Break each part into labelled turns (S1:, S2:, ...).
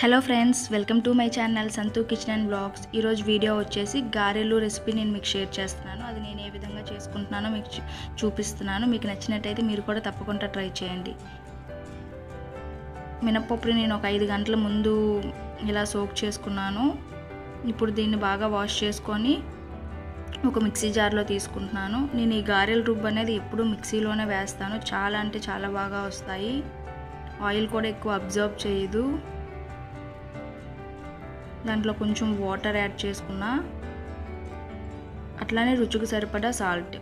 S1: hello friends welcome to my channel Santhu kitchen and blogs ఈరోజు video వచ్చేసి గారెలు recipe నేను మీకు షేర్ చేస్తున్నాను అది నేను ఏ విధంగా చేసుకుంటున్నానో మీకు చూ- చూపిస్తున్నాను మీకు నచ్చినట్టయితే మీరు కూడా తప్పకుండా ట్రై చేయండి మినప్పప్పుని నేను ఒక ఐదు గంటల ముందు ఇలా సోక్ చేసుకున్నాను ఇప్పుడు దీన్ని బాగా వాష్ చేసుకొని ఒక మిక్సీ జార్లో తీసుకుంటున్నాను నేను ఈ గారెల రుబ్బు అనేది ఎప్పుడూ మిక్సీలోనే వేస్తాను చాలా అంటే చాలా బాగా వస్తాయి ఆయిల్ కూడా ఎక్కువ అబ్జర్వ్ చేయదు దాంట్లో కొంచెం వాటర్ యాడ్ చేసుకున్నా అట్లానే రుచికి సరిపడా సాల్ట్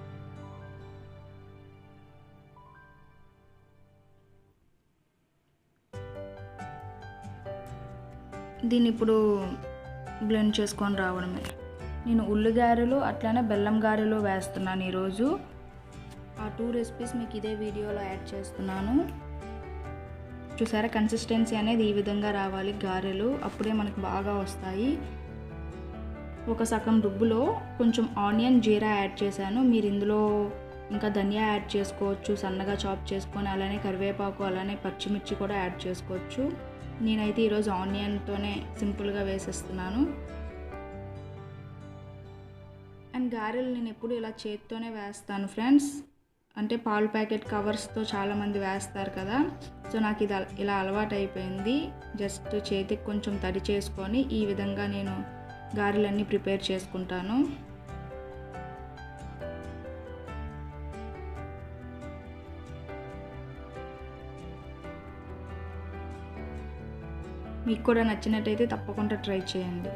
S1: దీన్ని ఇప్పుడు బ్లెండ్ చేసుకొని రావడమే నేను ఉల్లి గారెలు అట్లానే బెల్లం గారెలు వేస్తున్నాను ఈరోజు ఆ టూ రెసిపీస్ మీకు ఇదే వీడియోలో యాడ్ చేస్తున్నాను చూసారా కన్సిస్టెన్సీ అనేది ఈ విధంగా రావాలి గారెలు అప్పుడే మనకు బాగా వస్తాయి ఒక సగం రుబ్బులో కొంచెం ఆనియన్ జీరా యాడ్ చేశాను మీరు ఇందులో ఇంకా ధనియా యాడ్ చేసుకోవచ్చు సన్నగా చాప్ చేసుకొని అలానే కరివేపాకు అలానే పచ్చిమిర్చి కూడా యాడ్ చేసుకోవచ్చు నేనైతే ఈరోజు ఆనియన్తోనే సింపుల్గా వేసేస్తున్నాను అండ్ గారెలు నేను ఎప్పుడు ఇలా చేత్తోనే వేస్తాను ఫ్రెండ్స్ అంటే పాలు ప్యాకెట్ కవర్స్తో చాలామంది వేస్తారు కదా సో నాకు ఇది అల- ఇలా అలవాటు అయిపోయింది జస్ట్ చేతికి కొంచెం తడి చేసుకొని ఈ విధంగా నేను గారెలన్నీ ప్రిపేర్ చేసుకుంటాను మీకు కూడా నచ్చినట్టయితే తప్పకుండా ట్రై చేయండి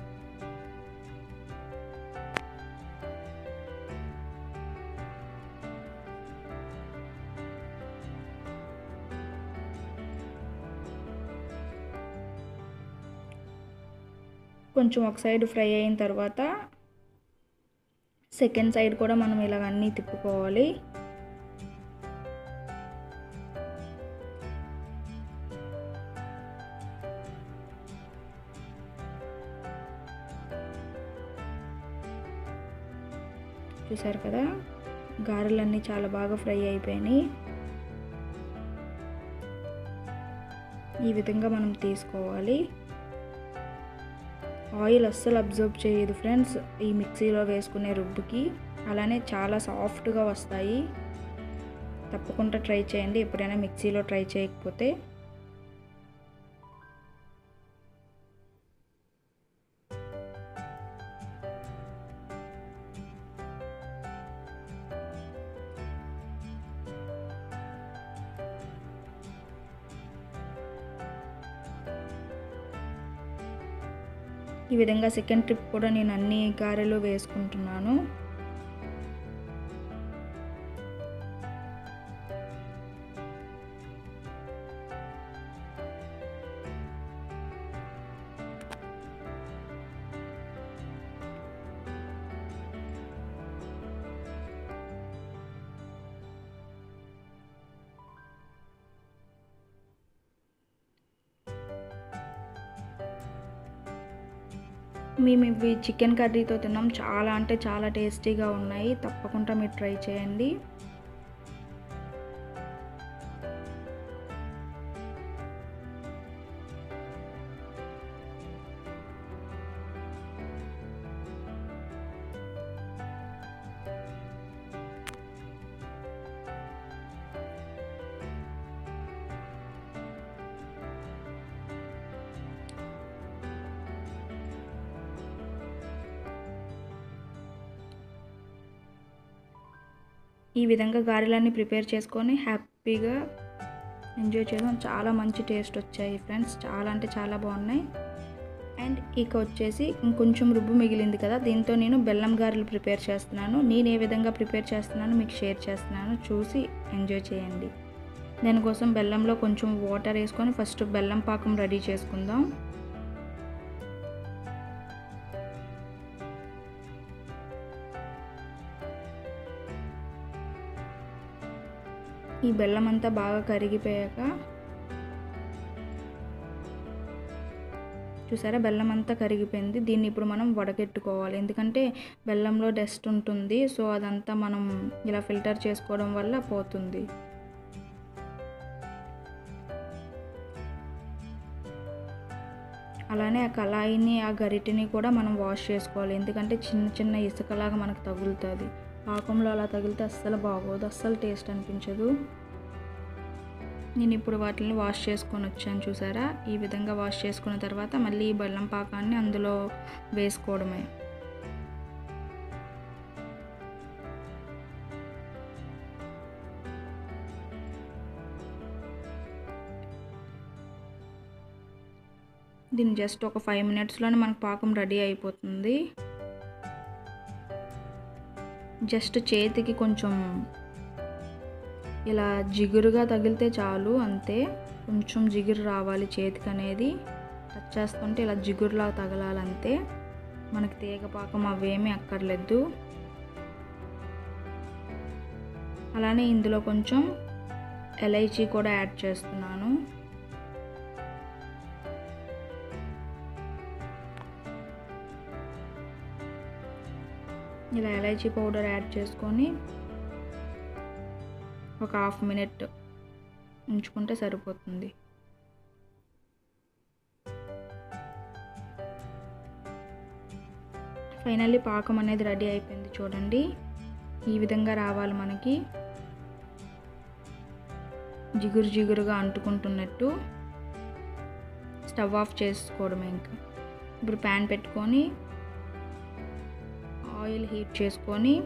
S1: కొంచెం ఒక సైడ్ ఫ్రై అయిన తర్వాత సెకండ్ సైడ్ కూడా మనం ఇలాగ అన్నీ తిప్పుకోవాలి చూసారు కదా గారెలన్నీ చాలా బాగా ఫ్రై అయిపోయినాయి ఈ విధంగా మనం తీసుకోవాలి ఆయిల్ అస్సలు అబ్జర్వ్ చేయదు ఫ్రెండ్స్ ఈ మిక్సీలో వేసుకునే రుబ్బుకి అలానే చాలా సాఫ్ట్గా వస్తాయి తప్పకుండా ట్రై చేయండి ఎప్పుడైనా మిక్సీలో ట్రై చేయకపోతే ఈ విధంగా సెకండ్ ట్రిప్ కూడా నేను అన్ని గారెలు వేసుకుంటున్నాను మేము ఇవి చికెన్ కర్రీతో తిన్నాం చాలా అంటే చాలా టేస్టీగా ఉన్నాయి తప్పకుండా మీరు ట్రై చేయండి ఈ విధంగా గారెలన్నీ ప్రిపేర్ చేసుకొని హ్యాపీగా ఎంజాయ్ చేసాం చాలా మంచి టేస్ట్ వచ్చాయి ఫ్రెండ్స్ చాలా అంటే చాలా బాగున్నాయి అండ్ ఇక వచ్చేసి ఇంకొంచెం రుబ్బు మిగిలింది కదా దీంతో నేను బెల్లం గారెలు ప్రిపేర్ చేస్తున్నాను నేను ఏ విధంగా ప్రిపేర్ చేస్తున్నానో మీకు షేర్ చేస్తున్నాను చూసి ఎంజాయ్ చేయండి దానికోసం బెల్లంలో కొంచెం వాటర్ వేసుకొని ఫస్ట్ బెల్లం పాకం రెడీ చేసుకుందాం ఈ బెల్లం అంతా బాగా కరిగిపోయాక చూసారా బెల్లం అంతా కరిగిపోయింది దీన్ని ఇప్పుడు మనం వడగెట్టుకోవాలి ఎందుకంటే బెల్లంలో డస్ట్ ఉంటుంది సో అదంతా మనం ఇలా ఫిల్టర్ చేసుకోవడం వల్ల పోతుంది అలానే ఆ కళాయిని ఆ గరిటెని కూడా మనం వాష్ చేసుకోవాలి ఎందుకంటే చిన్న చిన్న ఇసుకలాగా మనకు తగులుతుంది పాకంలో అలా తగిలితే అస్సలు బాగోదు అస్సలు టేస్ట్ అనిపించదు నేను ఇప్పుడు వాటిని వాష్ చేసుకొని వచ్చాను చూసారా ఈ విధంగా వాష్ చేసుకున్న తర్వాత మళ్ళీ ఈ బెల్లం పాకాన్ని అందులో వేసుకోవడమే దీన్ని జస్ట్ ఒక ఫైవ్ మినిట్స్లోనే మనకు పాకం రెడీ అయిపోతుంది జస్ట్ చేతికి కొంచెం ఇలా జిగురుగా తగిలితే చాలు అంతే కొంచెం జిగురు రావాలి చేతికి అనేది టచ్ చేస్తుంటే ఇలా జిగురులా తగలాలంతే మనకి తీగ పాకం అవేమీ అక్కర్లేదు అలానే ఇందులో కొంచెం ఎలైచీ కూడా యాడ్ చేస్తున్నాను ఇలా ఎలైచీ పౌడర్ యాడ్ చేసుకొని ఒక హాఫ్ మినిట్ ఉంచుకుంటే సరిపోతుంది ఫైనల్లీ పాకం అనేది రెడీ అయిపోయింది చూడండి ఈ విధంగా రావాలి మనకి జిగురు జిగురుగా అంటుకుంటున్నట్టు స్టవ్ ఆఫ్ చేసుకోవడమే ఇంకా ఇప్పుడు ప్యాన్ పెట్టుకొని ఆయిల్ హీట్ చేసుకొని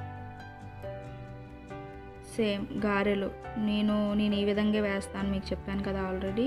S1: సేమ్ గారెలు నేను నేను ఈ విధంగా వేస్తాను మీకు చెప్పాను కదా ఆల్రెడీ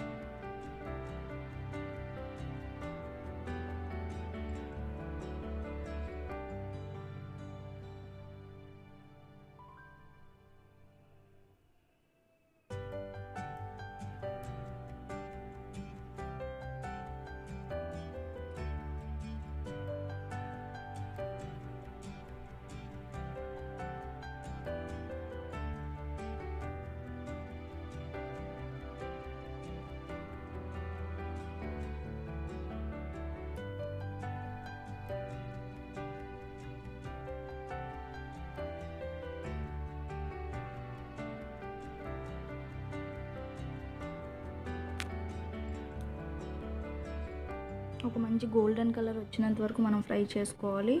S1: ఒక మంచి గోల్డెన్ కలర్ వచ్చినంత వరకు మనం ఫ్రై చేసుకోవాలి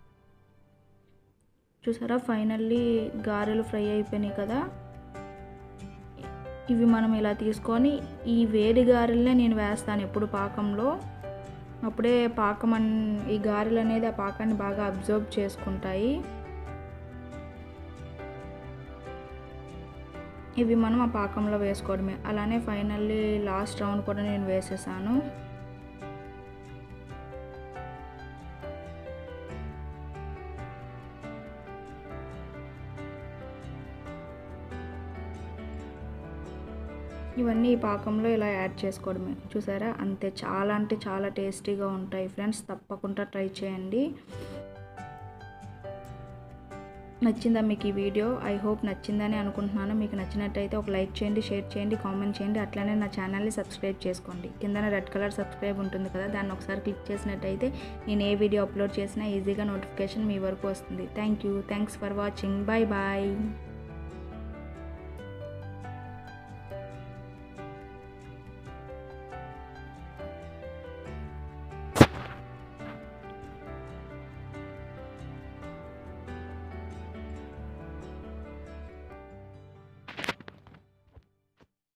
S1: చూసారా ఫైనల్లీ గారెలు ఫ్రై అయిపోయినాయి కదా ఇవి మనం ఇలా తీసుకొని ఈ వేడి గారెలనే నేను వేస్తాను ఎప్పుడు పాకంలో అప్పుడే పాకం అన్ ఈ గారెలు అనేది ఆ పాకాన్ని బాగా అబ్జర్వ్ చేసుకుంటాయి ఇవి మనం ఆ పాకంలో వేసుకోవడమే అలానే ఫైనల్లీ లాస్ట్ రౌండ్ కూడా నేను వేసేసాను ఇవన్నీ ఈ పాకంలో ఇలా యాడ్ చేసుకోవడమే చూసారా అంతే చాలా అంటే చాలా టేస్టీగా ఉంటాయి ఫ్రెండ్స్ తప్పకుండా ట్రై చేయండి నచ్చిందా మీకు ఈ వీడియో ఐ హోప్ నచ్చిందని అనుకుంటున్నాను మీకు నచ్చినట్టయితే ఒక లైక్ చేయండి షేర్ చేయండి కామెంట్ చేయండి అట్లనే నా ఛానల్ని సబ్స్క్రైబ్ చేసుకోండి కిందన రెడ్ కలర్ సబ్స్క్రైబ్ ఉంటుంది కదా దాన్ని ఒకసారి క్లిక్ చేసినట్టయితే నేను ఏ వీడియో అప్లోడ్ చేసినా ఈజీగా నోటిఫికేషన్ మీ వరకు వస్తుంది thank you thanks for watching bye bye